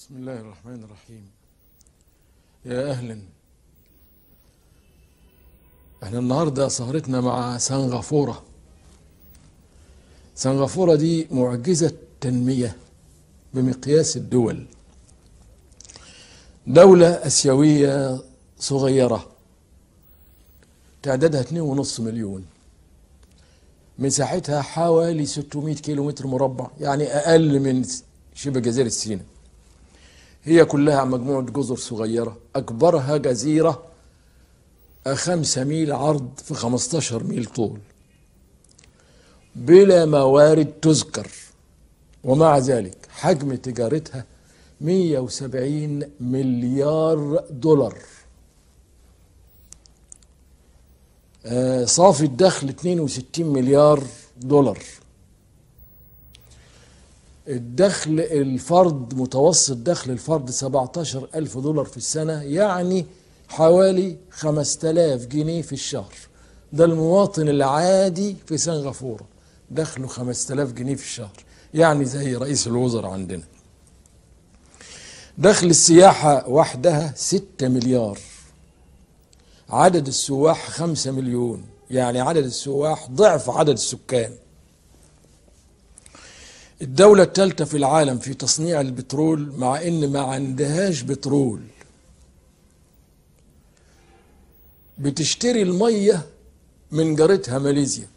بسم الله الرحمن الرحيم يا أهلا احنا النهاردة سهرتنا مع سنغافورة سنغافورة دي معجزة تنمية بمقياس الدول دولة أسيوية صغيرة تعدادها 2.5 مليون مساحتها حوالي 600 كيلو متر مربع يعني أقل من شبه جزيرة سيناء هي كلها مجموعة جزر صغيرة أكبرها جزيرة خمسة ميل عرض في خمستاشر ميل طول بلا موارد تذكر ومع ذلك حجم تجارتها 170 مليار دولار آه، صافي الدخل 62 مليار دولار الدخل الفرد متوسط دخل الفرد 17 ألف دولار في السنة يعني حوالي 5000 جنيه في الشهر ده المواطن العادي في سنغافورة دخله 5000 جنيه في الشهر يعني زي رئيس الوزراء عندنا دخل السياحة وحدها 6 مليار عدد السواح 5 مليون يعني عدد السواح ضعف عدد السكان الدولة الثالثة في العالم في تصنيع البترول مع ان ما عندهاش بترول بتشتري المية من جارتها ماليزيا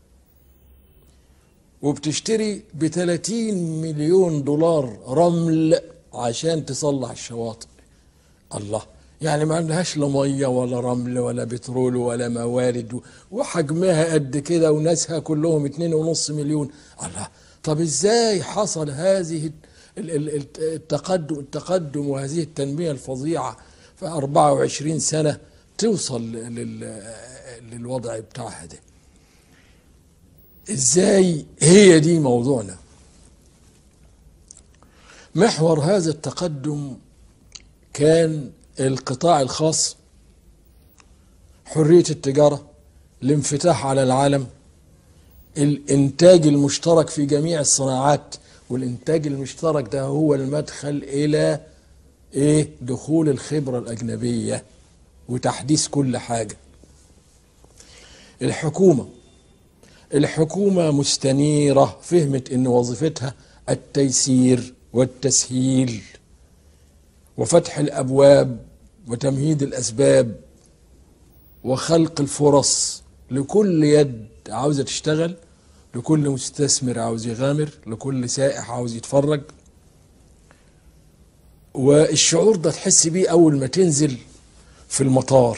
وبتشتري ب 30 مليون دولار رمل عشان تصلح الشواطئ الله يعني ما عندهاش لا ميه ولا رمل ولا بترول ولا موارد وحجمها قد كده وناسها كلهم اتنين ونص مليون الله طب ازاي حصل هذه التقدم التقدم وهذه التنميه الفظيعه في 24 سنه توصل للوضع بتاعها ده ازاي هي دي موضوعنا محور هذا التقدم كان القطاع الخاص حريه التجاره الانفتاح على العالم الانتاج المشترك في جميع الصناعات والانتاج المشترك ده هو المدخل الى ايه دخول الخبره الاجنبيه وتحديث كل حاجه الحكومه الحكومه مستنيره فهمت ان وظيفتها التيسير والتسهيل وفتح الابواب وتمهيد الاسباب وخلق الفرص لكل يد عاوزه تشتغل لكل مستثمر عاوز يغامر لكل سائح عاوز يتفرج والشعور ده تحس بيه اول ما تنزل في المطار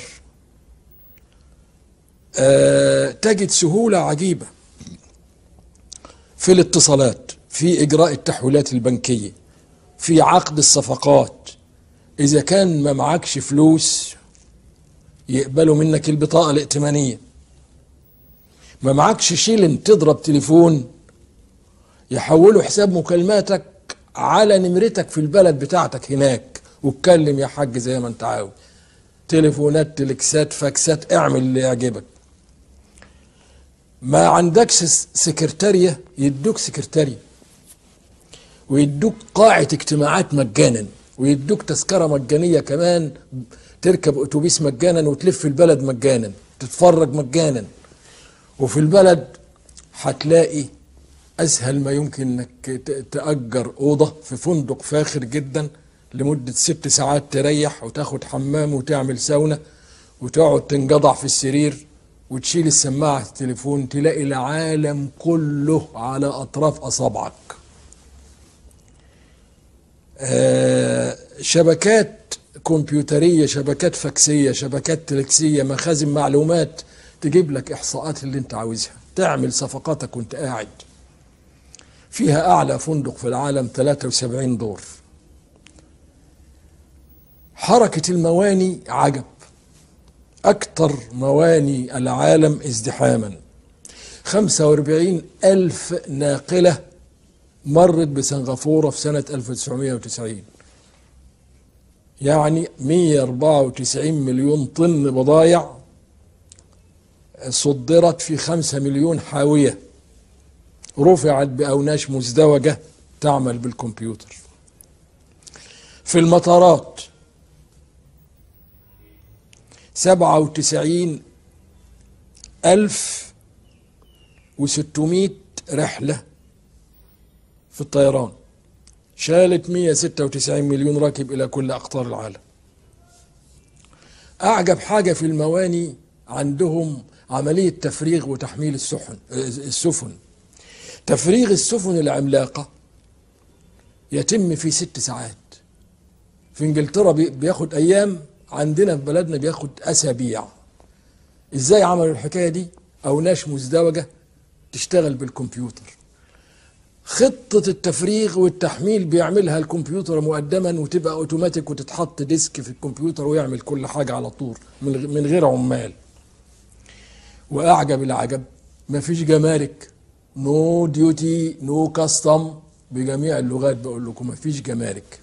أه تجد سهوله عجيبه في الاتصالات في اجراء التحويلات البنكيه في عقد الصفقات اذا كان ما معكش فلوس يقبلوا منك البطاقه الائتمانيه ما معكش شيلن تضرب تليفون يحولوا حساب مكالماتك على نمرتك في البلد بتاعتك هناك واتكلم يا حاج زي ما انت عاوز تليفونات تلكسات فاكسات اعمل اللي يعجبك ما عندكش سكرتارية يدوك سكرتارية ويدوك قاعة اجتماعات مجانا ويدوك تذكرة مجانية كمان تركب اتوبيس مجانا وتلف البلد مجانا تتفرج مجانا وفي البلد هتلاقي اسهل ما يمكن انك تأجر اوضة في فندق فاخر جدا لمدة ست ساعات تريح وتاخد حمام وتعمل ساونا وتقعد تنقضع في السرير وتشيل السماعة التليفون تلاقي العالم كله على اطراف اصابعك آه شبكات كمبيوترية شبكات فاكسية شبكات تلكسية مخازن معلومات تجيب لك احصاءات اللي انت عاوزها تعمل صفقاتك وانت قاعد فيها اعلى فندق في العالم 73 دور حركة المواني عجب اكتر مواني العالم ازدحاما 45 الف ناقلة مرت بسنغافورة في سنة 1990 يعني 194 مليون طن بضايع صدرت في خمسة مليون حاوية رفعت بأوناش مزدوجة تعمل بالكمبيوتر في المطارات سبعة وتسعين ألف وستمائة رحلة في الطيران شالت 196 مليون راكب إلى كل أقطار العالم أعجب حاجة في المواني عندهم عملية تفريغ وتحميل السفن السفن تفريغ السفن العملاقة يتم في ست ساعات في انجلترا بياخد ايام عندنا في بلدنا بياخد اسابيع ازاي عملوا الحكايه دي اوناش مزدوجه تشتغل بالكمبيوتر خطة التفريغ والتحميل بيعملها الكمبيوتر مقدما وتبقى اوتوماتيك وتتحط ديسك في الكمبيوتر ويعمل كل حاجة على طول من غير عمال واعجب العجب مفيش جمارك نو ديوتي نو كاستم بجميع اللغات بقول لكم مفيش جمارك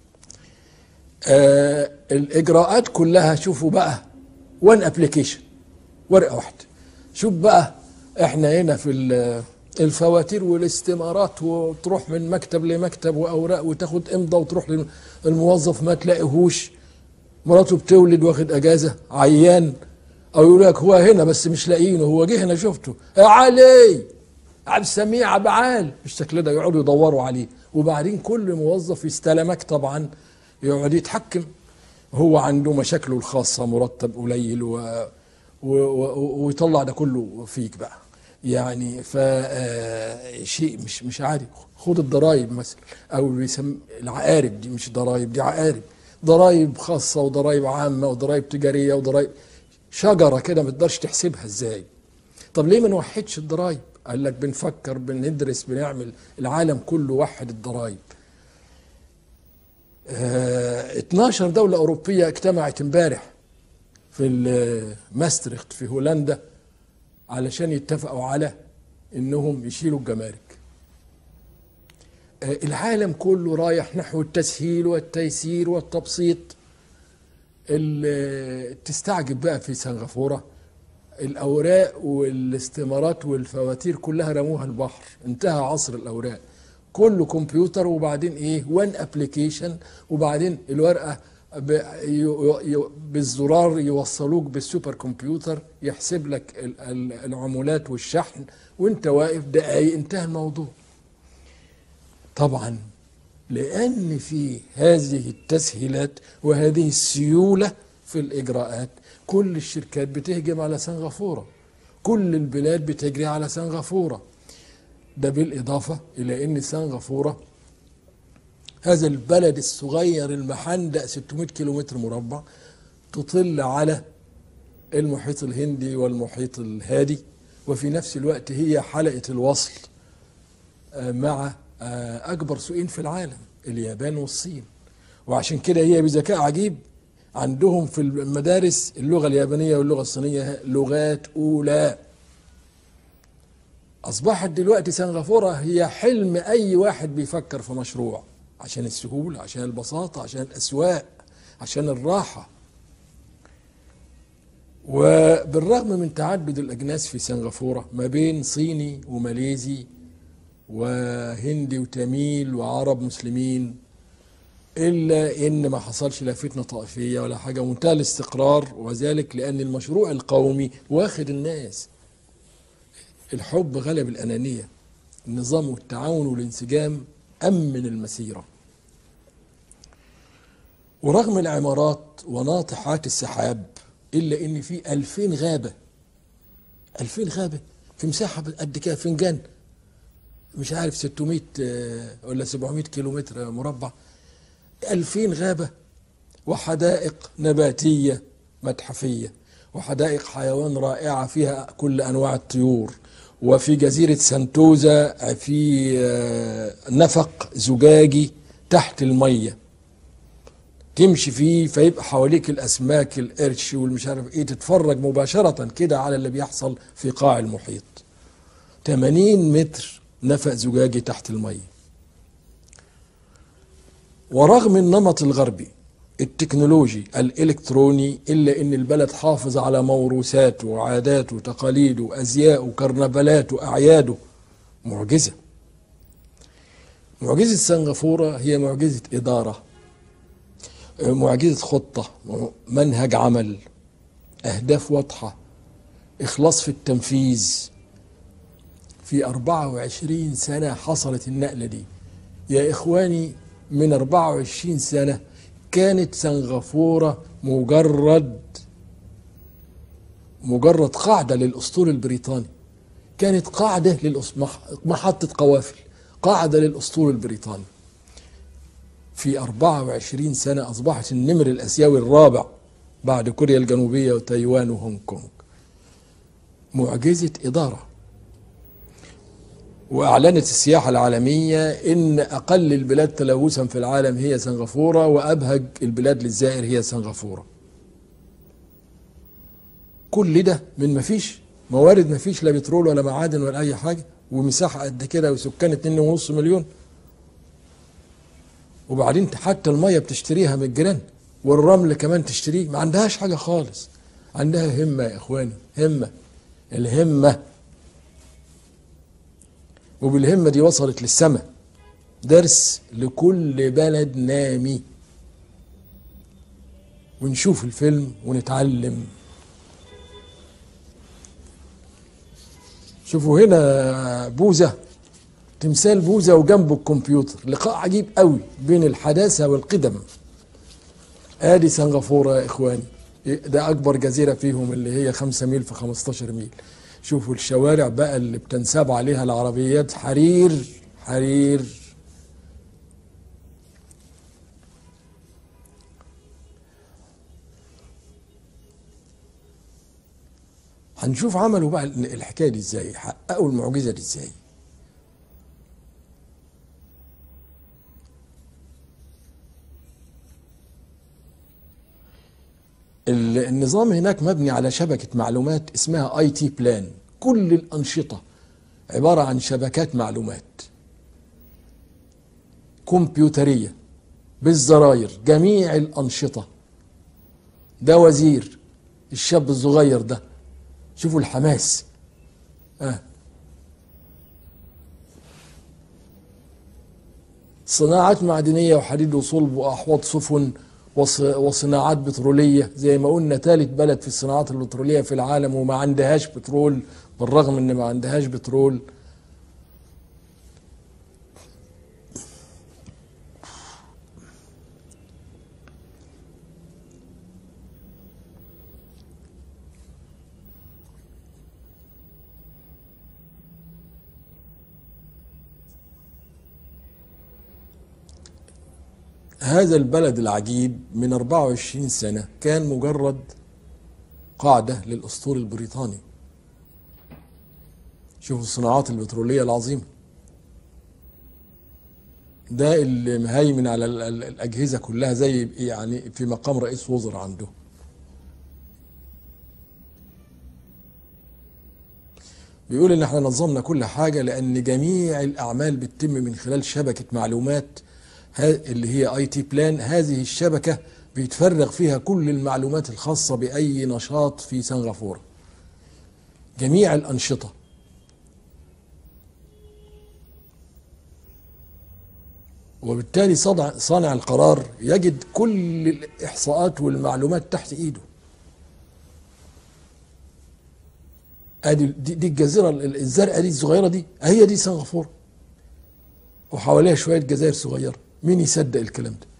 آه الاجراءات كلها شوفوا بقى وان ابلكيشن ورقه واحده شوف بقى احنا هنا في الفواتير والاستمارات وتروح من مكتب لمكتب واوراق وتاخد امضى وتروح للموظف ما تلاقيهوش مراته بتولد واخد اجازه عيان او يقول لك هو هنا بس مش لاقيينه هو جه هنا شفته يا علي عبد السميع عبعال بالشكل ده يقعدوا يدوروا عليه وبعدين كل موظف يستلمك طبعا يقعد يتحكم هو عنده مشاكله الخاصة مرتب قليل و... و... و... ويطلع ده كله فيك بقى يعني ف شيء مش مش عادي خد الضرايب مثلا او بيسم العقارب دي مش ضرايب دي عقارب ضرايب خاصة وضرايب عامة وضرايب تجارية وضرايب شجرة كده ما تقدرش تحسبها ازاي طب ليه ما نوحدش الضرايب قال لك بنفكر بندرس بنعمل العالم كله وحد الضرايب اه 12 دولة أوروبية اجتمعت امبارح في ماستريخت في هولندا علشان يتفقوا على انهم يشيلوا الجمارك اه العالم كله رايح نحو التسهيل والتيسير والتبسيط تستعجب بقى في سنغافوره الاوراق والاستمارات والفواتير كلها رموها البحر انتهى عصر الاوراق كله كمبيوتر وبعدين ايه وان ابلكيشن وبعدين الورقه بالزرار يوصلوك بالسوبر كمبيوتر يحسب لك العمولات والشحن وانت واقف دقايق انتهى الموضوع طبعا لان في هذه التسهيلات وهذه السيوله في الاجراءات كل الشركات بتهجم على سنغافورة كل البلاد بتجري على سنغافورة ده بالإضافة إلى أن سنغافورة هذا البلد الصغير المحندق 600 كيلومتر مربع تطل على المحيط الهندي والمحيط الهادي وفي نفس الوقت هي حلقة الوصل مع أكبر سوقين في العالم اليابان والصين وعشان كده هي بذكاء عجيب عندهم في المدارس اللغة اليابانية واللغة الصينية لغات أولى أصبحت دلوقتي سنغافورة هي حلم أي واحد بيفكر في مشروع عشان السهولة عشان البساطة عشان الأسواق عشان الراحة وبالرغم من تعدد الأجناس في سنغافورة ما بين صيني وماليزي وهندي وتميل وعرب مسلمين إلا إن ما حصلش لا فتنة طائفية ولا حاجة منتهى الاستقرار وذلك لأن المشروع القومي واخد الناس الحب غلب الأنانية النظام والتعاون والانسجام أمن المسيرة ورغم العمارات وناطحات السحاب إلا إن في ألفين غابة ألفين غابة في مساحة قد كده فنجان مش عارف 600 ولا 700 كيلومتر مربع ألفين غابة وحدائق نباتية متحفية وحدائق حيوان رائعة فيها كل أنواع الطيور وفي جزيرة سنتوزا في نفق زجاجي تحت المية تمشي فيه فيبقى حواليك الأسماك القرش والمش عارف إيه تتفرج مباشرة كده على اللي بيحصل في قاع المحيط 80 متر نفق زجاجي تحت الميه ورغم النمط الغربي التكنولوجي الإلكتروني إلا أن البلد حافظ على موروثاته وعاداته وتقاليده وأزياءه وكرنفالاته وأعياده معجزة معجزة سنغافورة هي معجزة إدارة معجزة خطة منهج عمل أهداف واضحة إخلاص في التنفيذ في 24 سنة حصلت النقلة دي يا إخواني من 24 سنة كانت سنغافورة مجرد مجرد قاعدة للأسطول البريطاني كانت قاعدة للأس... محطة قوافل قاعدة للأسطول البريطاني في 24 سنة أصبحت النمر الأسيوي الرابع بعد كوريا الجنوبية وتايوان وهونج كونج معجزة إدارة وأعلنت السياحة العالمية إن أقل البلاد تلوثا في العالم هي سنغافورة وأبهج البلاد للزائر هي سنغافورة كل ده من مفيش موارد مفيش لا بترول ولا معادن ولا أي حاجة ومساحة قد كده وسكان 2.5 مليون وبعدين حتى المية بتشتريها من الجيران والرمل كمان تشتريه ما عندهاش حاجة خالص عندها همة يا إخواني همة الهمة وبالهمة دي وصلت للسماء درس لكل بلد نامي ونشوف الفيلم ونتعلم شوفوا هنا بوزة تمثال بوزة وجنبه الكمبيوتر لقاء عجيب قوي بين الحداثة والقدم ادي سنغافورة يا اخواني ده اكبر جزيرة فيهم اللي هي خمسة ميل في 15 ميل شوفوا الشوارع بقى اللي بتنساب عليها العربيات حرير حرير هنشوف عملوا بقى الحكايه دي ازاي حققوا المعجزه دي ازاي النظام هناك مبني على شبكة معلومات اسمها اي تي بلان كل الأنشطة عبارة عن شبكات معلومات كمبيوترية بالزراير جميع الأنشطة ده وزير الشاب الصغير ده شوفوا الحماس آه. صناعات معدنية وحديد وصلب وأحواض سفن وصناعات بترولية زي ما قلنا ثالث بلد في الصناعات البترولية في العالم وما عندهاش بترول بالرغم ان ما عندهاش بترول هذا البلد العجيب من 24 سنة كان مجرد قاعدة للأسطول البريطاني شوفوا الصناعات البترولية العظيمة ده اللي مهيمن على الأجهزة كلها زي يعني في مقام رئيس وزراء عنده بيقول ان احنا نظمنا كل حاجة لان جميع الاعمال بتتم من خلال شبكة معلومات اللي هي اي تي بلان هذه الشبكة بيتفرغ فيها كل المعلومات الخاصة بأي نشاط في سنغافورة جميع الأنشطة وبالتالي صنع, صانع القرار يجد كل الإحصاءات والمعلومات تحت إيده ادي دي, دي الجزيره الزرقاء دي الصغيره دي هي دي سنغافوره وحواليها شويه جزائر صغيره مين يصدق الكلام ده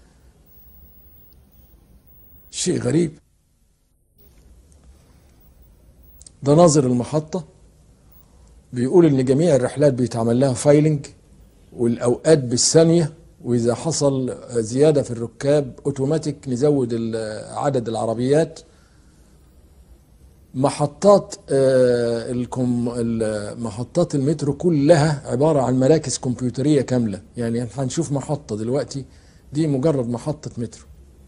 شيء غريب ده ناظر المحطة بيقول ان جميع الرحلات بيتعمل لها فايلنج والاوقات بالثانية واذا حصل زيادة في الركاب اوتوماتيك نزود عدد العربيات محطات الكم محطات المترو كلها عبارة عن مراكز كمبيوترية كاملة يعني هنشوف محطة دلوقتي دي مجرد محطة مترو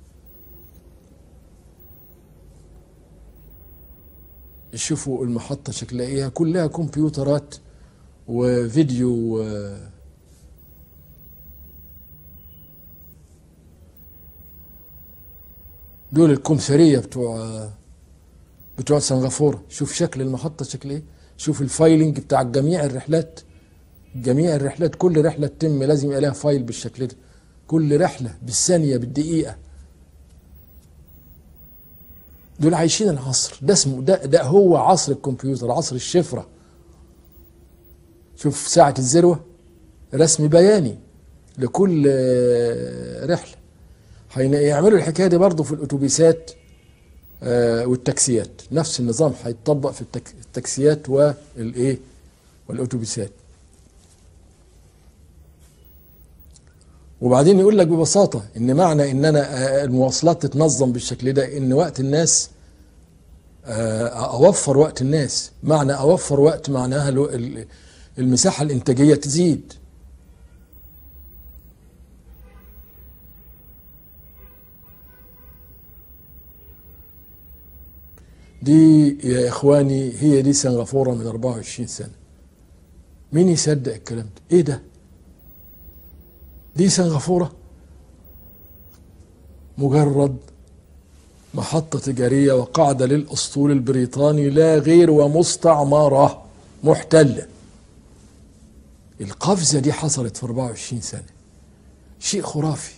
شوفوا المحطة شكلها ايه كلها كمبيوترات وفيديو دول الكمثرية بتوع بتوع سنغافورة شوف شكل المحطة شكل ايه شوف الفايلنج بتاع جميع الرحلات جميع الرحلات كل رحلة تتم لازم يبقى لها فايل بالشكل ده كل رحلة بالثانية بالدقيقة دول عايشين العصر ده اسمه ده ده هو عصر الكمبيوتر عصر الشفره شوف ساعه الذروه رسم بياني لكل آه، رحله هيعملوا الحكايه دي برضه في الاتوبيسات آه، والتاكسيات نفس النظام هيتطبق في التك- التاكسيات والايه والاتوبيسات وبعدين يقول لك ببساطه ان معنى ان انا آه، المواصلات تتنظم بالشكل ده ان وقت الناس آه، اوفر وقت الناس معنى اوفر وقت معناها الو- ال- المساحه الانتاجيه تزيد دي يا اخواني هي دي سنغافوره من 24 سنه مين يصدق الكلام ده ايه ده دي سنغافوره مجرد محطة تجارية وقاعدة للأسطول البريطاني لا غير ومستعمرة محتلة القفزة دي حصلت في 24 سنة شيء خرافي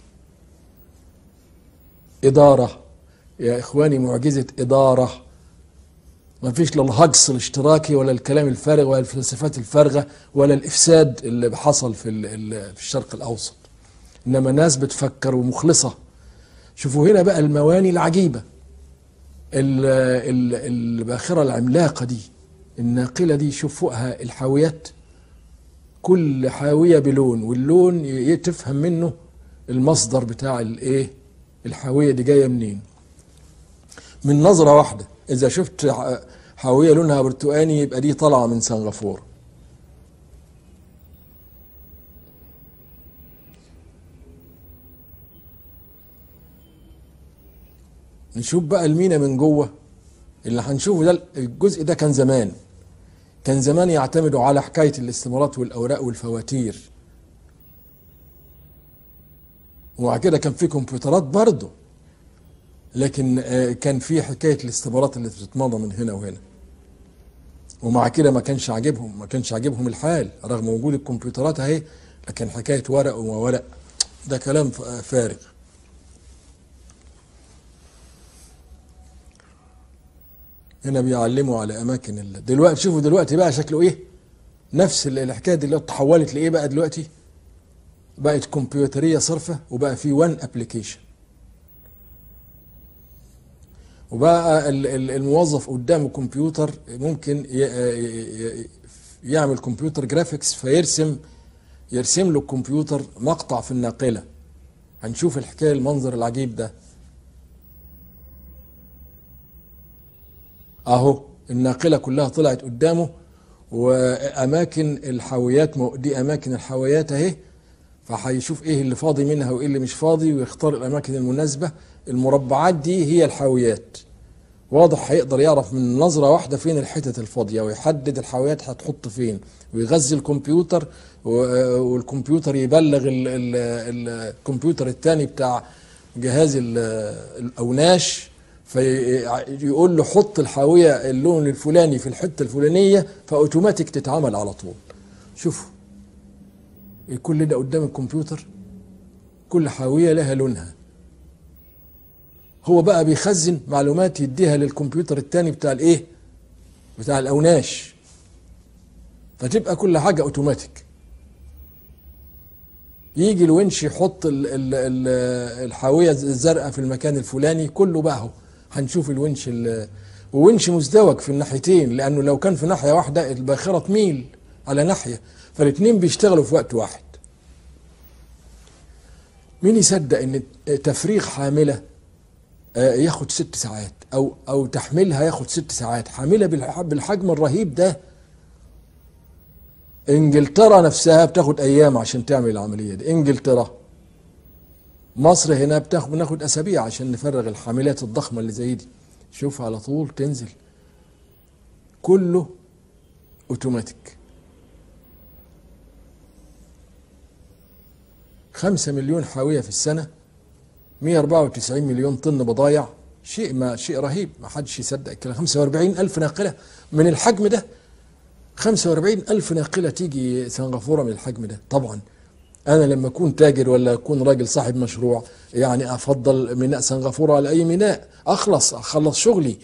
إدارة يا إخواني معجزة إدارة ما فيش لا الهجص الاشتراكي ولا الكلام الفارغ ولا الفلسفات الفارغة ولا الإفساد اللي حصل في, ال- ال- في الشرق الأوسط إنما ناس بتفكر ومخلصة شوفوا هنا بقى المواني العجيبة ال- ال- الباخرة العملاقة دي الناقلة دي شوف فوقها الحاويات كل حاوية بلون واللون ي- تفهم منه المصدر بتاع الايه الحاوية دي جاية منين من نظرة واحدة إذا شفت ح- حاوية لونها برتقاني يبقى دي طالعة من سنغافورة نشوف بقى المينا من جوه اللي هنشوفه ده الجزء ده كان زمان كان زمان يعتمدوا على حكاية الاستمارات والأوراق والفواتير وبعد كده كان في كمبيوترات برضه لكن آه، كان في حكاية الاستمارات اللي بتتمضى من هنا وهنا ومع كده ما كانش عاجبهم ما كانش عاجبهم الحال رغم وجود الكمبيوترات اهي لكن حكاية ورق وما ورق ده كلام ف- فارغ هنا بيعلموا على اماكن ال... دلوقتي شوفوا دلوقتي بقى شكله ايه نفس ال- الحكايه دي اللي اتحولت لايه بقى دلوقتي بقت كمبيوتريه صرفه وبقى في وان ابلكيشن وبقى ال- ال- الموظف قدامه كمبيوتر ممكن ي- ي- ي- يعمل كمبيوتر جرافيكس فيرسم يرسم له الكمبيوتر مقطع في الناقله هنشوف الحكايه المنظر العجيب ده اهو الناقله كلها طلعت قدامه واماكن الحاويات مو- دي اماكن الحاويات اهي فهيشوف ايه اللي فاضي منها وايه اللي مش فاضي ويختار الاماكن المناسبه المربعات دي هي الحاويات واضح هيقدر يعرف من نظرة واحدة فين الحتت الفاضية ويحدد الحاويات هتحط فين ويغذي الكمبيوتر و- والكمبيوتر يبلغ ال- ال- ال- الكمبيوتر التاني بتاع جهاز ال- الأوناش فيقول له حط الحاوية اللون الفلاني في الحتة الفلانية فأوتوماتيك تتعمل على طول شوفوا كل ده قدام الكمبيوتر كل حاوية لها لونها هو بقى بيخزن معلومات يديها للكمبيوتر التاني بتاع الايه بتاع الاوناش فتبقى كل حاجة اوتوماتيك يجي الونش يحط ال ال ال الحاوية الزرقاء في المكان الفلاني كله بقى اهو هنشوف الونش ال- وونش مزدوج في الناحيتين لانه لو كان في ناحية واحدة الباخرة تميل على ناحية فالاثنين بيشتغلوا في وقت واحد مين يصدق ان تفريغ حاملة آه، ياخد ست ساعات او او تحميلها ياخد ست ساعات حامله بالح- بالحجم الرهيب ده انجلترا نفسها بتاخد ايام عشان تعمل العمليه دي انجلترا مصر هنا بتاخد بناخد اسابيع عشان نفرغ الحاملات الضخمه اللي زي دي شوف على طول تنزل كله اوتوماتيك خمسة مليون حاوية في السنة 194 مليون طن بضايع شيء ما شيء رهيب ما حدش يصدق الكلام 45 ألف ناقلة من الحجم ده 45 ألف ناقلة تيجي سنغافورة من الحجم ده طبعا انا لما اكون تاجر ولا اكون راجل صاحب مشروع يعني افضل ميناء سنغافوره على اي ميناء اخلص اخلص شغلي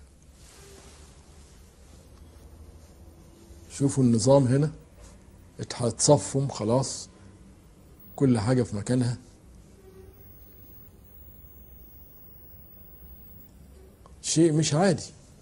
شوفوا النظام هنا اتصفم خلاص كل حاجة في مكانها شيء مش عادي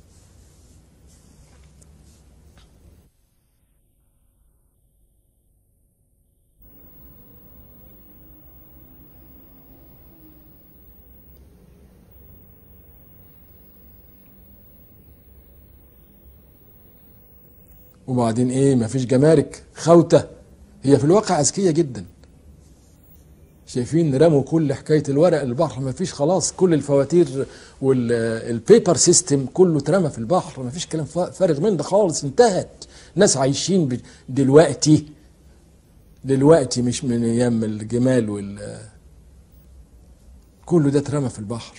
وبعدين ايه مفيش جمارك خوته هي في الواقع اذكيه جدا شايفين رموا كل حكايه الورق البحر مفيش خلاص كل الفواتير والبيبر سيستم كله اترمى في البحر مفيش كلام فارغ من ده خالص انتهت ناس عايشين دلوقتي دلوقتي مش من ايام الجمال وال كله ده اترمى في البحر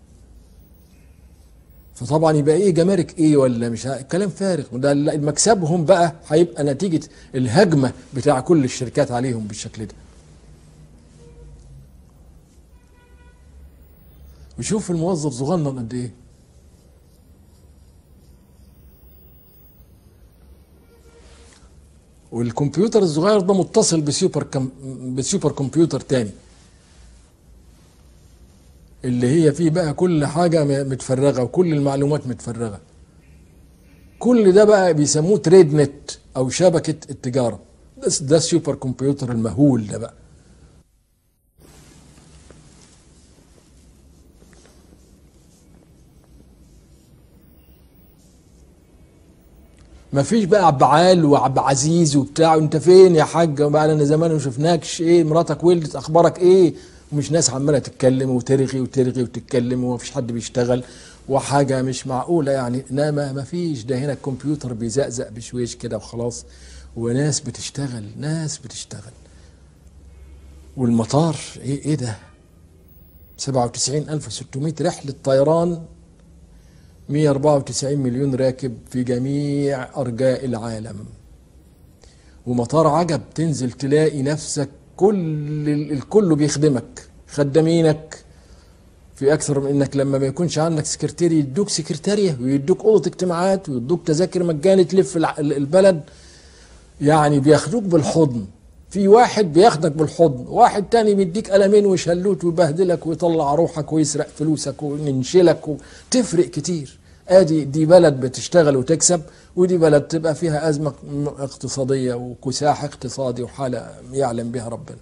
فطبعا يبقى ايه جمارك ايه ولا مش كلام فارغ ده مكسبهم بقى هيبقى نتيجه الهجمه بتاع كل الشركات عليهم بالشكل ده وشوف الموظف صغنن قد ايه والكمبيوتر الصغير ده متصل بسوبر كم بسوبر كمبيوتر تاني اللي هي فيه بقى كل حاجة متفرغة وكل المعلومات متفرغة كل ده بقى بيسموه تريد نت أو شبكة التجارة ده, ده السوبر كمبيوتر المهول ده بقى ما فيش بقى عب عال وعب عزيز وبتاع انت فين يا حاج بقى لنا زمان ما شفناكش ايه مراتك ولدت اخبارك ايه ومش ناس عماله تتكلم وترغي وترغي وتتكلم وما فيش حد بيشتغل وحاجه مش معقوله يعني لا ما فيش ده هنا الكمبيوتر بيزقزق بشويش كده وخلاص وناس بتشتغل ناس بتشتغل والمطار ايه ايه ده 97600 رحله طيران 194 مليون راكب في جميع ارجاء العالم ومطار عجب تنزل تلاقي نفسك كل الكل بيخدمك خدامينك في اكثر من انك لما ما يكونش عندك سكرتيري يدوك سكرتاريه ويدوك اوضه اجتماعات ويدوك تذاكر مجاني تلف البلد يعني بياخدوك بالحضن في واحد بياخدك بالحضن واحد تاني بيديك قلمين ويشلوت ويبهدلك ويطلع روحك ويسرق فلوسك وينشلك تفرق كتير ادي دي بلد بتشتغل وتكسب ودي بلد تبقى فيها ازمه اقتصاديه وكساح اقتصادي وحاله يعلم بها ربنا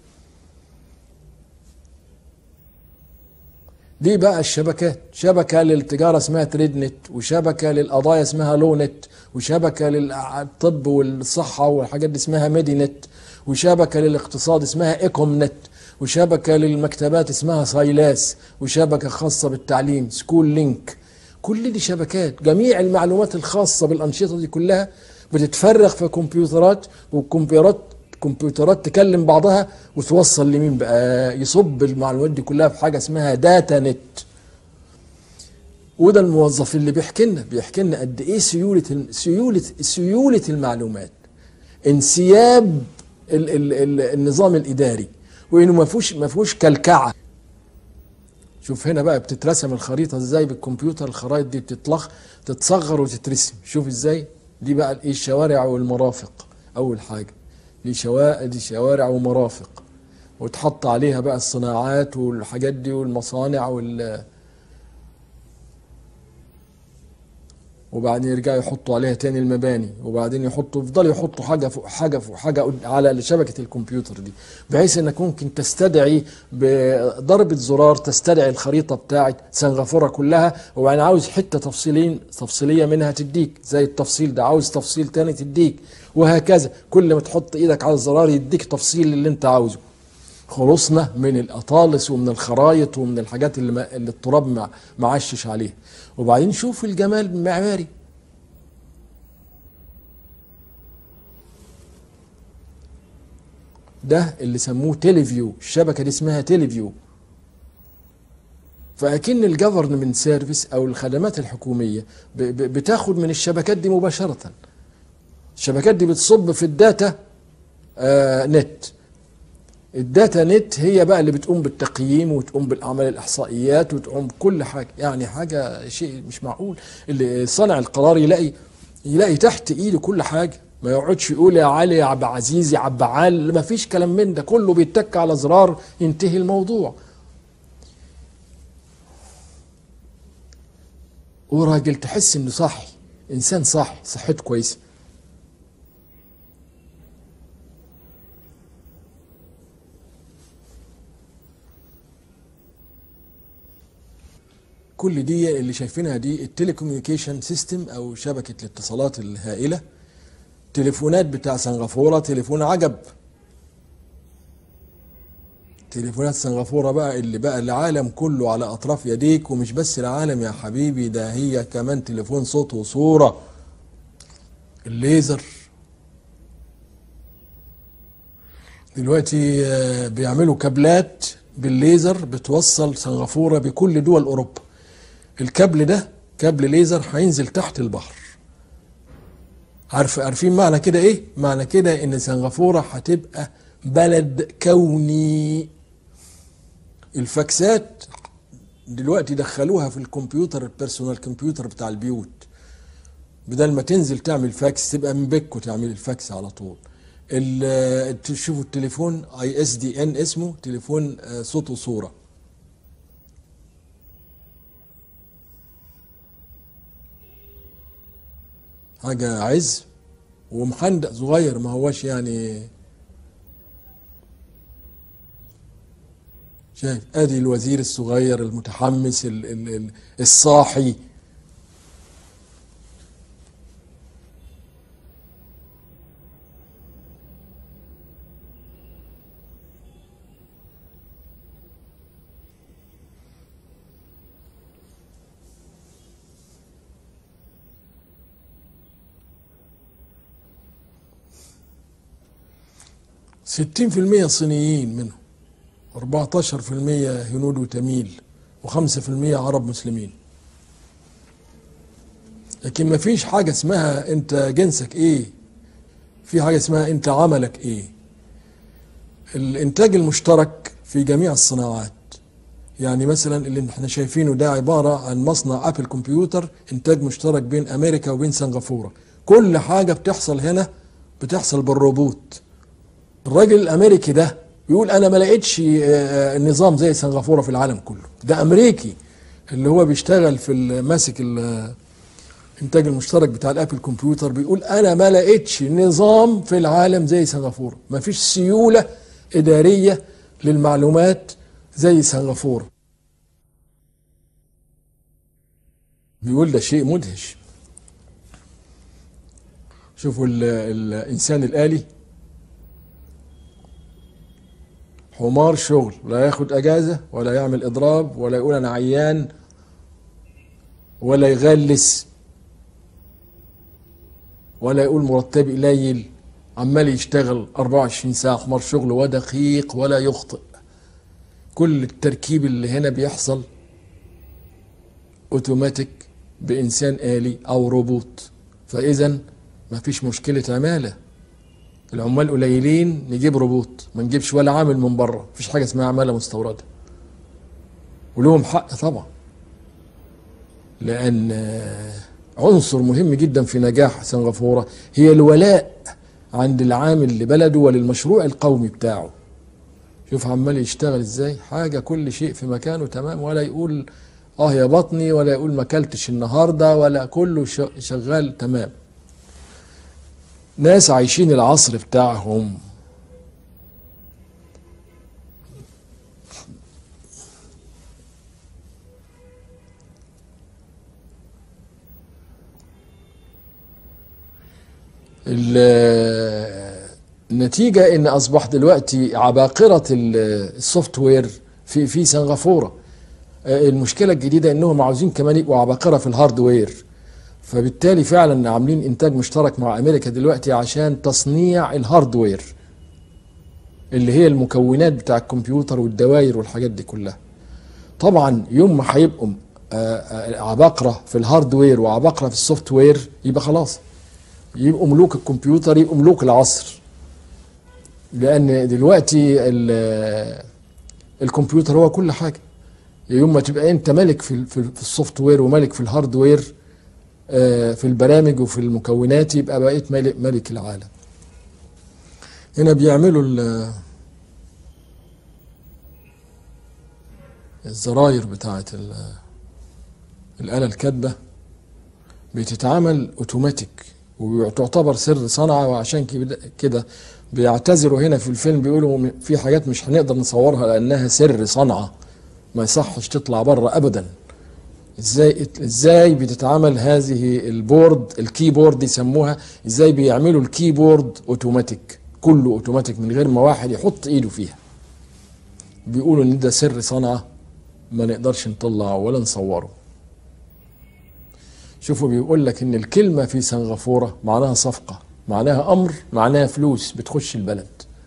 دي بقى الشبكات شبكة للتجارة اسمها تريد نت وشبكة للقضايا اسمها لو نت وشبكة للطب والصحة والحاجات دي اسمها ميدي نت وشبكة للاقتصاد اسمها ايكوم نت وشبكة للمكتبات اسمها سايلاس وشبكة خاصة بالتعليم سكول لينك كل دي شبكات جميع المعلومات الخاصة بالأنشطة دي كلها بتتفرغ في كمبيوترات والكمبيوترات كمبيوترات تكلم بعضها وتوصل لمين بقى يصب المعلومات دي كلها في حاجة اسمها داتا نت وده الموظف اللي بيحكي لنا بيحكي لنا قد ايه سيولة سيولة سيولة المعلومات انسياب ال ال ال النظام الاداري وانه ما فيهوش ما فيهوش كلكعه شوف هنا بقى بتترسم الخريطه ازاي بالكمبيوتر الخرائط دي بتطلق تتصغر وتترسم شوف ازاي دي بقى ايه الشوارع والمرافق اول حاجه دي شوارع دي شوارع ومرافق وتحط عليها بقى الصناعات والحاجات دي والمصانع وال وبعدين يرجعوا يحطوا عليها تاني المباني وبعدين يحطوا يفضلوا يحطوا حاجه فوق حاجه فوق حاجه على شبكه الكمبيوتر دي بحيث انك ممكن تستدعي بضربه زرار تستدعي الخريطه بتاعت سنغافوره كلها وبعدين عاوز حته تفصيلين تفصيليه منها تديك زي التفصيل ده عاوز تفصيل تاني تديك وهكذا كل ما تحط ايدك على الزرار يديك تفصيل اللي انت عاوزه خلصنا من الاطالس ومن الخرايط ومن الحاجات اللي, اللي التراب معشش عليها وبعدين شوف الجمال المعماري ده اللي سموه تيليفيو الشبكة دي اسمها تيليفيو فأكن الجفرنمنت سيرفيس أو الخدمات الحكومية بتاخد من الشبكات دي مباشرة الشبكات دي بتصب في الداتا آه نت الداتا نت هي بقى اللي بتقوم بالتقييم وتقوم بالاعمال الاحصائيات وتقوم بكل حاجه يعني حاجه شيء مش معقول اللي صانع القرار يلاقي يلاقي تحت ايده كل حاجه ما يقعدش يقول يا علي يا عبد عزيز يا عبد عال ما فيش كلام من ده كله بيتك على زرار ينتهي الموضوع وراجل تحس انه صاحي انسان صاحي صحته كويسه كل دي اللي شايفينها دي التليكوميونيكيشن سيستم او شبكه الاتصالات الهائله تليفونات بتاع سنغافوره تليفون عجب تليفونات سنغافوره بقى اللي بقى العالم كله على اطراف يديك ومش بس العالم يا حبيبي ده هي كمان تليفون صوت وصوره الليزر دلوقتي آه، بيعملوا كابلات بالليزر بتوصل سنغافوره بكل دول اوروبا الكابل ده كابل ليزر هينزل تحت البحر عارف عارفين معنى كده ايه معنى كده ان سنغافوره هتبقى بلد كوني الفاكسات دلوقتي دخلوها في الكمبيوتر البيرسونال كمبيوتر بتاع البيوت بدل ما تنزل تعمل فاكس تبقى من بيك وتعمل الفاكس على طول ال- تشوفوا التليفون اي اس دي ان اسمه تليفون آه، صوت وصوره حاجة عز ومخندق صغير ما هوش يعني شايف ادي الوزير الصغير المتحمس ال ال ال الصاحي ستين في المية صينيين منهم 14% هنود وتميل وخمسة في المية عرب مسلمين لكن ما فيش حاجة اسمها انت جنسك ايه في حاجة اسمها انت عملك ايه الانتاج المشترك في جميع الصناعات يعني مثلا اللي احنا شايفينه ده عبارة عن مصنع ابل كمبيوتر انتاج مشترك بين امريكا وبين سنغافورة كل حاجة بتحصل هنا بتحصل بالروبوت الراجل الامريكي ده بيقول انا ما لقيتش آه، نظام زي سنغافوره في العالم كله ده امريكي اللي هو بيشتغل في ال- ماسك ال- الانتاج المشترك بتاع الابل كمبيوتر بيقول انا ما لقيتش نظام في العالم زي سنغافوره ما فيش سيوله اداريه للمعلومات زي سنغافوره بيقول ده شيء مدهش شوفوا ال- الانسان الالي حمار شغل لا ياخد اجازه ولا يعمل اضراب ولا يقول انا عيان ولا يغلس ولا يقول مرتبي قليل عمال يشتغل 24 ساعه حمار شغل ودقيق ولا يخطئ كل التركيب اللي هنا بيحصل اوتوماتيك بانسان آلي او روبوت فاذا ما فيش مشكله عماله العمال قليلين نجيب روبوت ما نجيبش ولا عامل من بره مفيش حاجه اسمها عماله مستورده ولهم حق طبعا لان آه، عنصر مهم جدا في نجاح سنغافوره هي الولاء عند العامل لبلده وللمشروع القومي بتاعه شوف عمال يشتغل ازاي حاجه كل شيء في مكانه تمام ولا يقول اه يا بطني ولا يقول ما اكلتش النهارده ولا كله ش- شغال تمام ناس عايشين العصر بتاعهم ال- النتيجة ان اصبح دلوقتي عباقرة ال- السوفت وير في في سنغافورة آه، المشكلة الجديدة انهم عاوزين كمان يبقوا عباقرة في الهاردوير فبالتالي فعلا عاملين انتاج مشترك مع امريكا دلوقتي عشان تصنيع الهاردوير اللي هي المكونات بتاع الكمبيوتر والدوائر والحاجات دي كلها طبعا يوم ما هيبقوا آه، آه، عباقرة في الهاردوير وعباقرة في السوفت وير يبقى خلاص يبقوا ملوك الكمبيوتر يبقوا ملوك العصر لان دلوقتي ال- الكمبيوتر هو كل حاجه يوم ما تبقى انت ملك في ال- في ال- في السوفت وير وملك في الهاردوير آه، في البرامج وفي المكونات يبقى بقيت ملك, ملك العالم هنا بيعملوا ال- الزراير بتاعت ال- الآلة الكاتبة بتتعمل اوتوماتيك وتعتبر سر صنعة وعشان كده- كده بيعتذروا هنا في الفيلم بيقولوا م- في حاجات مش هنقدر نصورها لأنها سر صنعة ما يصحش تطلع بره أبدا ازاي ازاي بتتعمل هذه البورد الكيبورد يسموها ازاي بيعملوا الكيبورد اوتوماتيك كله اوتوماتيك من غير ما واحد يحط ايده فيها بيقولوا ان ده سر صنعة ما نقدرش نطلعه ولا نصوره شوفوا بيقول لك ان الكلمة في سنغافورة معناها صفقة معناها امر معناها فلوس بتخش البلد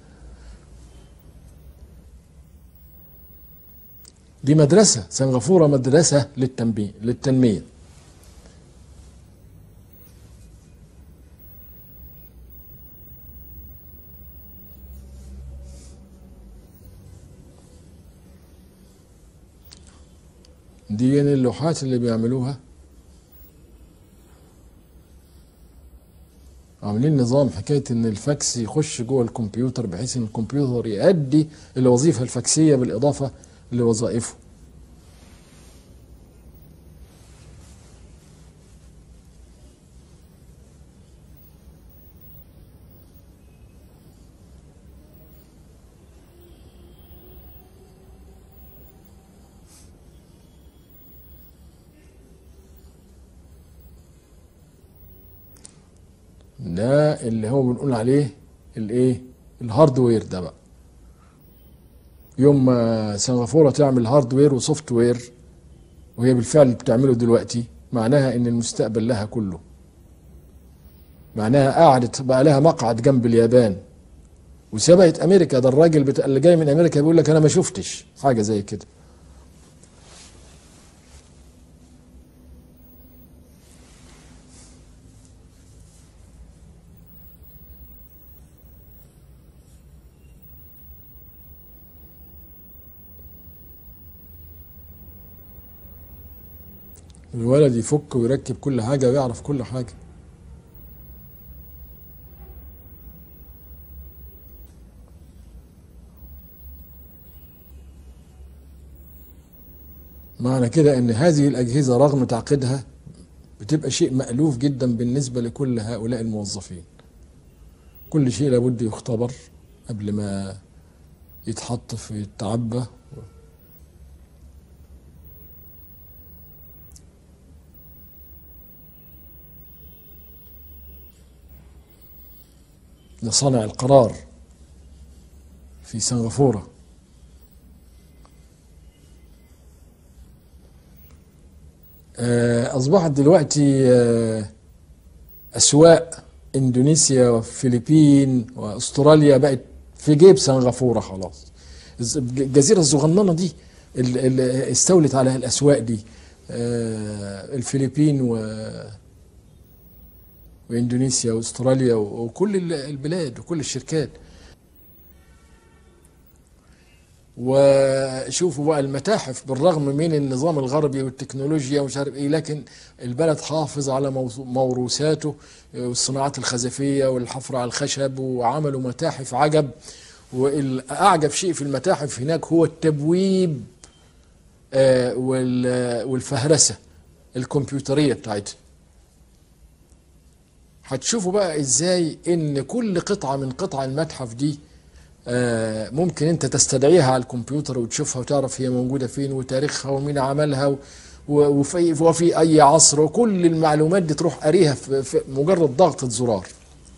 دي مدرسة سنغافورة مدرسة للتنمية للتنمية دي يعني اللوحات اللي بيعملوها عاملين نظام حكاية ان الفاكس يخش جوه الكمبيوتر بحيث ان الكمبيوتر يؤدي الوظيفة الفاكسية بالإضافة لوظائفه ده اللي هو بنقول عليه الايه الهاردوير ده بقى يوم ما سنغافوره تعمل هاردوير وسوفت وير وهي بالفعل بتعمله دلوقتي معناها ان المستقبل لها كله معناها قعدت بقى لها مقعد جنب اليابان وسبقت امريكا ده الراجل بتاع اللي جاي من امريكا بيقول لك انا ما شفتش حاجه زي كده الولد يفك ويركب كل حاجة ويعرف كل حاجة معنى كده ان هذه الأجهزة رغم تعقيدها بتبقى شيء مألوف جدا بالنسبة لكل هؤلاء الموظفين كل شيء لابد يختبر قبل ما يتحط في التعبى لصانع القرار في سنغافورة آه، أصبحت دلوقتي آه، أسواق إندونيسيا والفلبين وأستراليا بقت في جيب سنغافورة خلاص الز- الجزيرة الصغننة دي اللي استولت على الأسواق دي آه، الفلبين و واندونيسيا واستراليا و- وكل ال- البلاد وكل الشركات وشوفوا بقى المتاحف بالرغم من النظام الغربي والتكنولوجيا ومش عارف ايه لكن البلد حافظ على موثو- موروثاته والصناعات الخزفيه والحفر على الخشب وعملوا متاحف عجب والاعجب شيء في المتاحف هناك هو التبويب آه، وال- والفهرسه الكمبيوتريه بتاعتها هتشوفوا بقى ازاي ان كل قطعة من قطع المتحف دي آه، ممكن انت تستدعيها على الكمبيوتر وتشوفها وتعرف هي موجودة فين وتاريخها ومين عملها و- و- وفي, وفي اي عصر وكل المعلومات دي تروح قاريها في في مجرد ضغطة زرار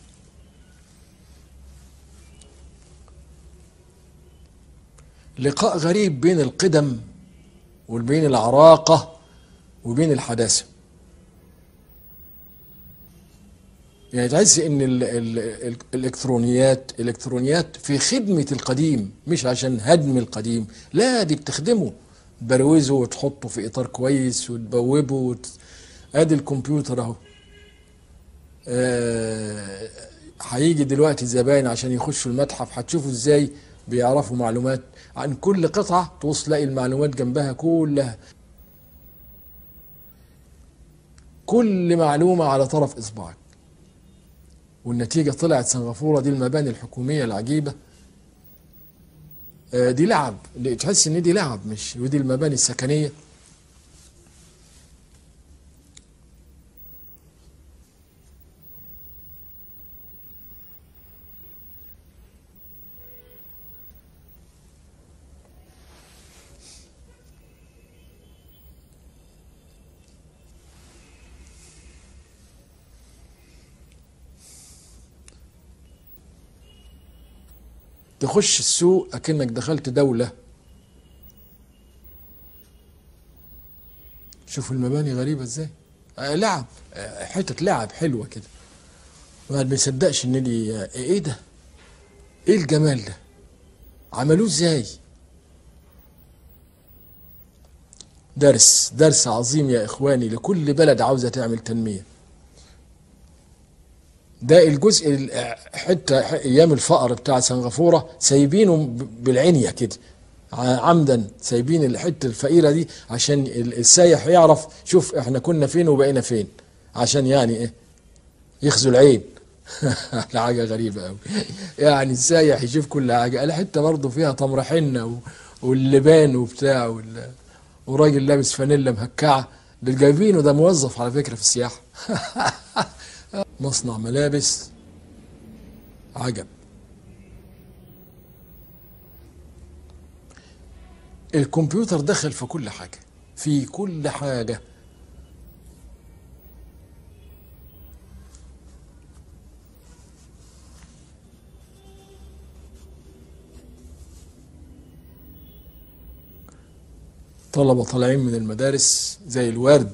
لقاء غريب بين القدم وبين العراقة وبين الحداثة يعني تحس ان ال ال ال الالكترونيات الالكترونيات في خدمه القديم مش عشان هدم القديم لا دي بتخدمه تبروزه وتحطه في اطار كويس وتبوبه وت... ادي الكمبيوتر اهو آه، هيجي دلوقتي الزباين عشان يخشوا المتحف هتشوفوا ازاي بيعرفوا معلومات عن كل قطعة توصل تلاقي المعلومات جنبها كلها كل معلومة على طرف إصبعك والنتيجة طلعت سنغافورة دي المباني الحكومية العجيبة آه، دي لعب تحس ان دي لعب مش ودي المباني السكنية تخش السوق اكنك دخلت دولة شوف المباني غريبة ازاي آه لعب آه حتة لعب حلوة كده ما بيصدقش ان دي آه ايه ده ايه الجمال ده عملوه ازاي درس درس عظيم يا اخواني لكل بلد عاوزة تعمل تنمية ده الجزء ال- حتى ايام الفقر بتاع سنغافوره سايبينه ب- بالعنيه كده ع- عمدا سايبين الحته الفقيره دي عشان ال- السايح يعرف شوف احنا كنا فين وبقينا فين عشان يعني ايه يخزوا العين ده حاجه غريبه قوي يعني السايح يشوف كل حاجه الحته برضه فيها تمر حنه و- واللبان وبتاع وال- وراجل لابس فانيلا مهكعه ده جايبينه ده موظف على فكره في السياحه مصنع ملابس عجب الكمبيوتر دخل في كل حاجة في كل حاجة طلبة طالعين من المدارس زي الورد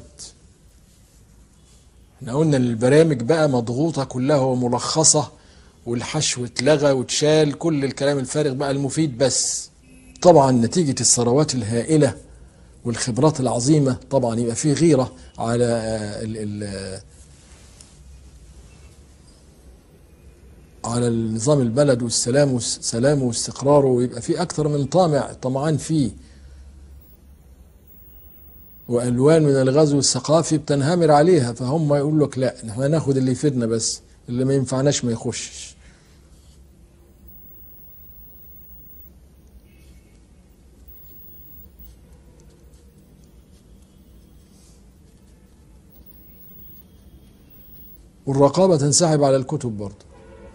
احنا قلنا ان البرامج بقى مضغوطة كلها وملخصة والحشو اتلغى واتشال كل الكلام الفارغ بقى المفيد بس طبعا نتيجة الثروات الهائلة والخبرات العظيمة طبعا يبقى في غيرة على آه، ال ال على النظام البلد والسلام والسلام واستقراره ويبقى في أكثر من طامع طمعان فيه والوان من الغزو الثقافي بتنهمر عليها فهم يقول لك لا احنا ناخد اللي يفيدنا بس اللي ما ينفعناش ما يخشش والرقابة تنسحب على الكتب برضه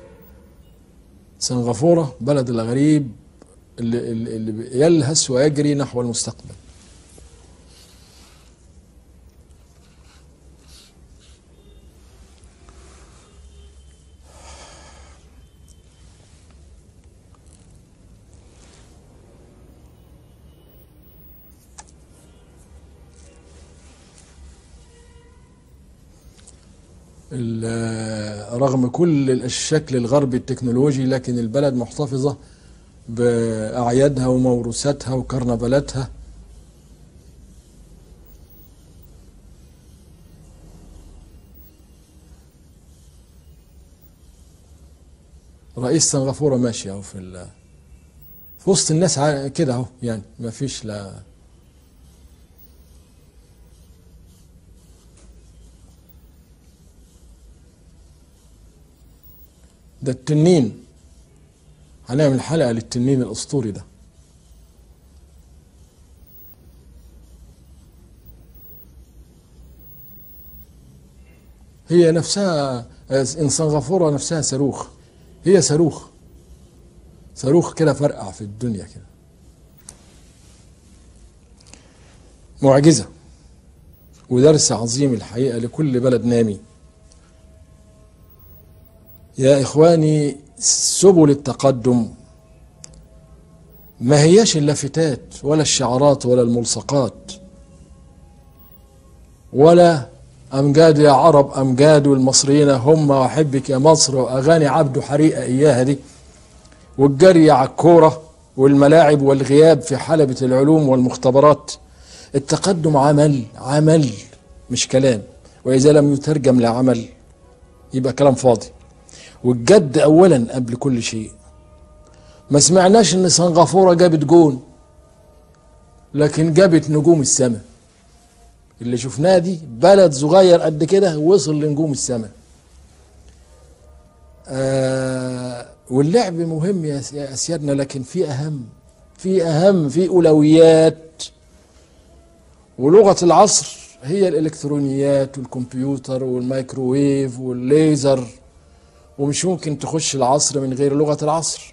سنغافورة بلد الغريب اللي, اللي اللي يلهث ويجري نحو المستقبل ال- رغم كل الشكل الغربي التكنولوجي لكن البلد محتفظة بأعيادها وموروثاتها وكرنفالاتها رئيس سنغافورة ماشي اهو في ال- في وسط الناس ع- كده اهو يعني ما فيش لا ده التنين هنعمل حلقة للتنين الأسطوري ده هي نفسها إن سنغافورة نفسها صاروخ هي صاروخ صاروخ كده فرقع في الدنيا كده معجزة ودرس عظيم الحقيقة لكل بلد نامي يا إخواني سبل التقدم ما هياش اللافتات ولا الشعارات ولا الملصقات ولا أمجاد يا عرب أمجاد والمصريين هم وأحبك يا مصر وأغاني عبد حريقة إياها دي والجري على الكورة والملاعب والغياب في حلبة العلوم والمختبرات التقدم عمل عمل مش كلام وإذا لم يترجم لعمل يبقى كلام فاضي والجد اولا قبل كل شيء ما سمعناش ان سنغافوره جابت جون لكن جابت نجوم السماء اللي شفناه دي بلد صغير قد كده وصل لنجوم السماء آه واللعب مهم يا يا اسيادنا لكن في اهم في اهم في اولويات ولغه العصر هي الالكترونيات والكمبيوتر والمايكروويف والليزر ومش ممكن تخش العصر من غير لغه العصر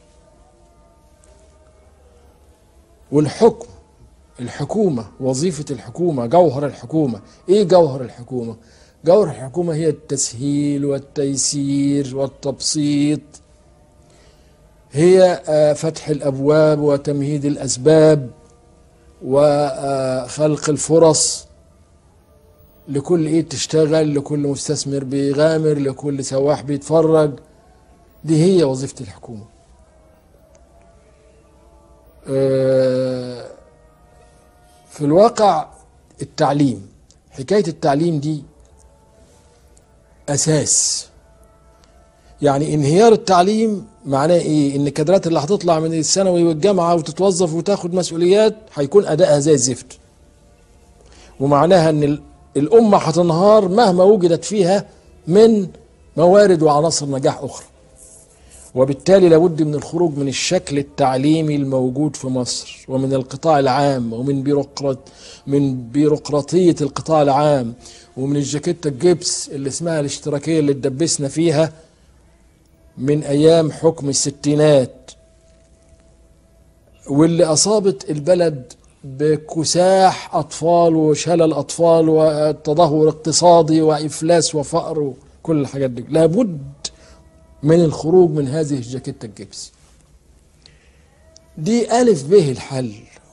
والحكم الحكومة وظيفة الحكومة جوهر الحكومة ايه جوهر الحكومة جوهر الحكومة هي التسهيل والتيسير والتبسيط هي آه، فتح الأبواب وتمهيد الأسباب وخلق الفرص لكل ايد تشتغل لكل مستثمر بيغامر لكل سواح بيتفرج دي هي وظيفة الحكومة آه، في الواقع التعليم حكاية التعليم دي أساس يعني انهيار التعليم معناه ايه ان الكادرات اللي هتطلع من الثانوي والجامعة وتتوظف وتاخد مسؤوليات هيكون ادائها زي الزفت ومعناها ان ال- الامة هتنهار مهما وجدت فيها من موارد وعناصر نجاح اخرى وبالتالي لابد من الخروج من الشكل التعليمي الموجود في مصر ومن القطاع العام ومن بيروقراط من بيروقراطية القطاع العام ومن الجاكيتة الجبس اللي اسمها الاشتراكية اللي اتدبسنا فيها من أيام حكم الستينات واللي أصابت البلد بكساح أطفال وشلل أطفال وتدهور اقتصادي وإفلاس وفقر وكل الحاجات دي لابد من الخروج من هذه الجاكيتة الجبس دي ألف به الحل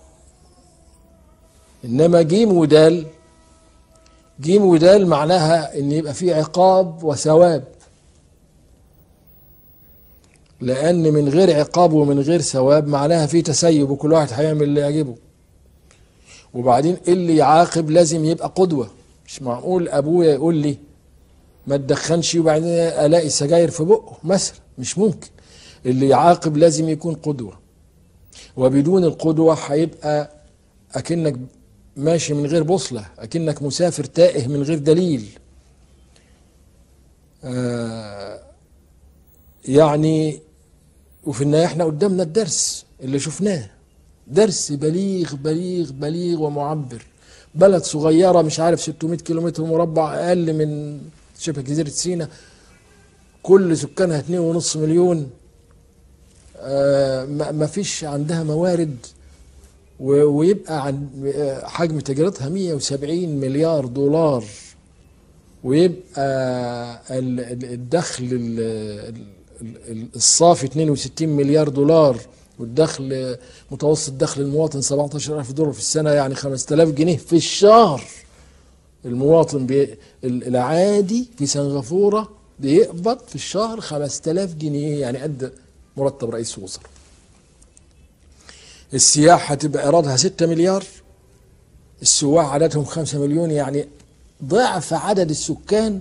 إنما جيم ودال جيم ودال معناها إن يبقى في عقاب وثواب لأن من غير عقاب ومن غير ثواب معناها في تسيب وكل واحد هيعمل اللي يعجبه وبعدين اللي يعاقب لازم يبقى قدوة مش معقول أبويا يقول لي ما تدخنش وبعدين الاقي سجاير في بقه مثلا مش ممكن اللي يعاقب لازم يكون قدوه وبدون القدوه هيبقى اكنك ماشي من غير بوصله اكنك مسافر تائه من غير دليل آه يعني وفي النهايه احنا قدامنا الدرس اللي شفناه درس بليغ بليغ بليغ ومعبر بلد صغيره مش عارف 600 كيلومتر مربع اقل من شبه جزيرة سيناء كل سكانها اتنين ونص مليون آه ما فيش عندها موارد ويبقى عن حجم تجارتها 170 مليار دولار ويبقى الدخل الصافي 62 مليار دولار والدخل متوسط دخل المواطن 17000 دولار في السنة يعني 5000 جنيه في الشهر المواطن بي العادي في سنغافورة بيقبض في الشهر 5000 جنيه يعني قد مرتب رئيس وزراء السياح هتبقى ايرادها 6 مليار السواح عددهم 5 مليون يعني ضعف عدد السكان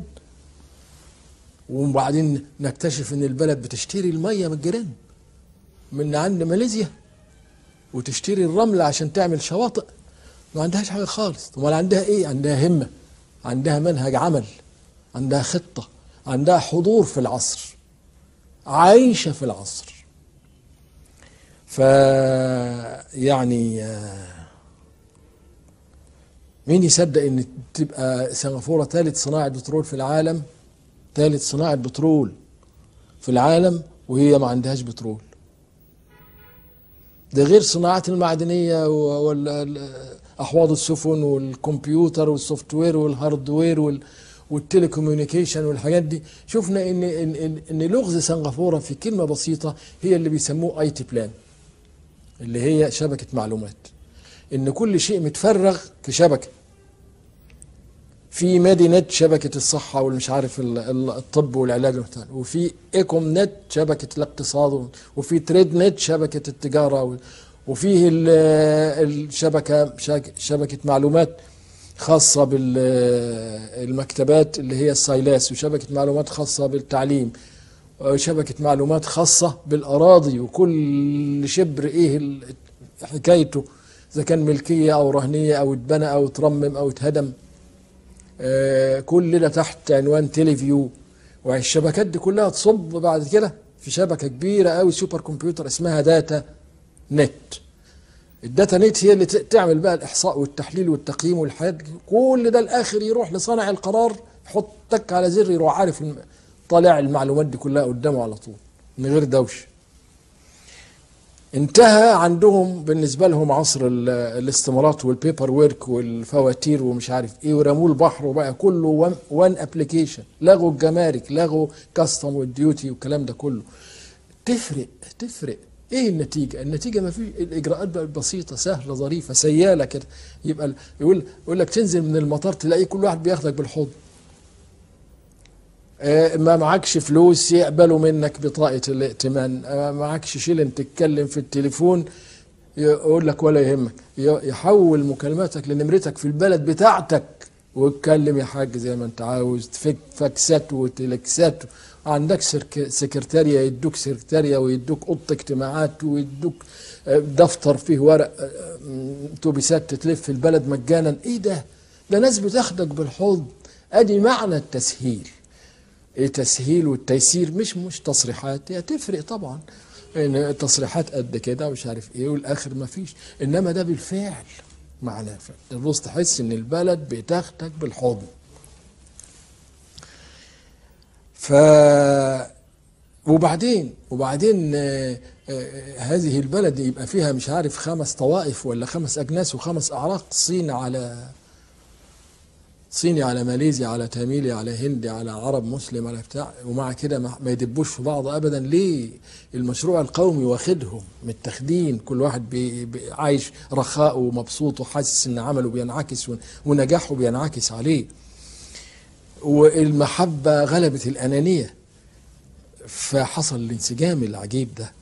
وبعدين نكتشف ان البلد بتشتري الميه من الجيران من عند ماليزيا وتشتري الرمل عشان تعمل شواطئ ما عندهاش حاجه خالص امال عندها ايه عندها همه عندها منهج عمل عندها خطه عندها حضور في العصر عايشه في العصر ف يعني مين يصدق ان تبقى سنغافوره ثالث صناعه بترول في العالم ثالث صناعه بترول في العالم وهي ما عندهاش بترول ده غير صناعات المعدنيه واحواض السفن والكمبيوتر والسوفت وير والهاردوير وال والتليكوميونيكيشن والحاجات دي شفنا ان ان ان لغز سنغافوره في كلمه بسيطه هي اللي بيسموه اي تي بلان اللي هي شبكه معلومات ان كل شيء متفرغ في شبكه في مادي نت شبكة الصحة والمش عارف الطب والعلاج والمثال وفي ايكوم نت شبكة الاقتصاد وفي تريد نت شبكة التجارة وفيه الشبكة شبكة معلومات خاصة بالمكتبات اللي هي السايلاس وشبكة معلومات خاصة بالتعليم شبكة معلومات خاصة بالأراضي وكل شبر إيه ال- حكايته إذا كان ملكية أو رهنية أو اتبنى أو اترمم أو اتهدم آه، كل ده تحت عنوان تيليفيو والشبكات دي كلها تصب بعد كده في شبكة كبيرة أوي سوبر كمبيوتر اسمها داتا نت الداتا نت هي اللي ت- تعمل بقى الإحصاء والتحليل والتقييم والحاجات دي. كل ده الآخر يروح لصانع القرار يحط تك على زر يروح عارف الم... طالع المعلومات دي كلها قدامه على طول من غير دوشه انتهى عندهم بالنسبة لهم عصر ال- الاستمارات والبيبر ويرك والفواتير ومش عارف ايه ورموه البحر وبقى كله وان ابلكيشن لغوا الجمارك لغوا كاستم والديوتي والكلام ده كله تفرق تفرق ايه النتيجة؟ النتيجة ما في الاجراءات بقت بسيطة سهلة ظريفة سيالة كده يبقى ال- يقول يقول لك تنزل من المطار تلاقي كل واحد بياخدك بالحضن آه، ما معكش فلوس يقبلوا منك بطاقة الائتمان آه، معكش شيلن تتكلم في التليفون يقول لك ولا يهمك ي- يحول مكالماتك لنمرتك في البلد بتاعتك واتكلم يا حاج زي ما انت عاوز تفك فاكسات وتلكسات عندك سرك- سكرتارية يدوك سكرتارية ويدوك أوضة اجتماعات ويدوك آه، دفتر فيه ورق آه، آه، اتوبيسات تتلف في البلد مجانا ايه ده ده ناس بتاخدك بالحضن ادي معنى التسهيل ايه تسهيل والتيسير مش مش تصريحات هي تفرق طبعا ان تصريحات قد كده ومش عارف ايه والاخر ما فيش انما ده بالفعل معناه تبص تحس ان البلد بتاخدك بالحضن ف وبعدين وبعدين آه، آه، هذه البلد يبقى فيها مش عارف خمس طوائف ولا خمس اجناس وخمس اعراق صين على صيني على ماليزيا على تاميلي على هندي على عرب مسلم على بتاع ومع كده ما ما يدبوش في بعض ابدا ليه المشروع القومي واخدهم متاخدين كل واحد بي بي عايش رخاء ومبسوط وحاسس ان عمله بينعكس ون- ونجاحه بينعكس عليه والمحبة غلبت الأنانية فحصل الانسجام العجيب ده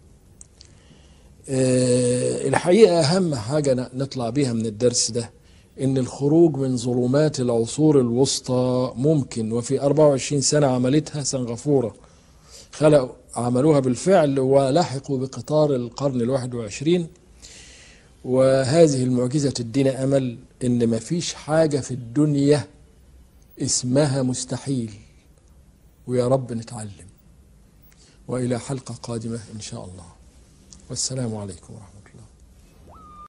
آه، الحقيقة أهم حاجة ن- نطلع بيها من الدرس ده إن الخروج من ظلمات العصور الوسطى ممكن وفي 24 سنة عملتها سنغافورة خلقوا عملوها بالفعل ولحقوا بقطار القرن الواحد وعشرين وهذه المعجزة تدينا أمل إن مفيش حاجة في الدنيا اسمها مستحيل ويا رب نتعلم وإلى حلقة قادمة إن شاء الله والسلام عليكم ورحمة الله